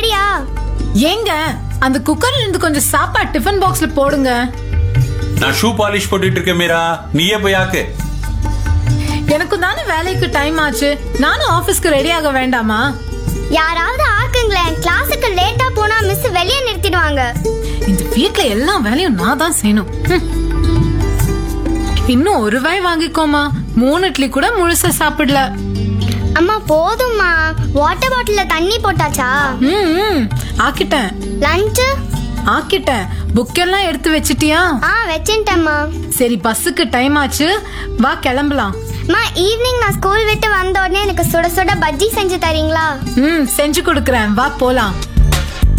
ரெடியா ஏங்க அந்த குக்கர்ல இருந்து கொஞ்சம் சாப்பாடு டிஃபன் பாக்ஸ்ல போடுங்க நான் ஷூ பாலிஷ் போட்டுட்டு இருக்கேன் மீரா நீயே போய் ஆக்கு எனக்கு தானே வேலைக்கு டைம் ஆச்சு நானும் ஆபீஸ்க்கு ரெடி ஆக வேண்டாமா யாராவது ஆக்குங்களேன் கிளாஸுக்கு லேட்டா போனா மிஸ் வெளியே நிறுத்திடுவாங்க இந்த வீட்ல எல்லா வேலையும் நான் தான் செய்யணும் ஹம். இன்னும் ஒரு வாய் வாங்கிக்கோமா மூணு இட்லி கூட முழுசா சாப்பிடல அம்மா போதும்மா வாட்டர் பாட்டில்ல தண்ணி போட்டாச்சா ம், ம் ஆக்கிட்டேன் லஞ்சு ஆக்கிட்டேன் புக் எல்லாம் எடுத்து வச்சிட்டியா ஆ வச்சுட்டேம்மா சரி பஸ்ஸுக்கு டைம் ஆச்சு வா கிளம்பலாம் அம்மா ஈவினிங் நான் ஸ்கூல் விட்டு வந்த உடனே எனக்கு சுட சுட பஜ்ஜி செஞ்சு தரீங்களா ம் செஞ்சு கொடுக்கறேன் வா போலாம்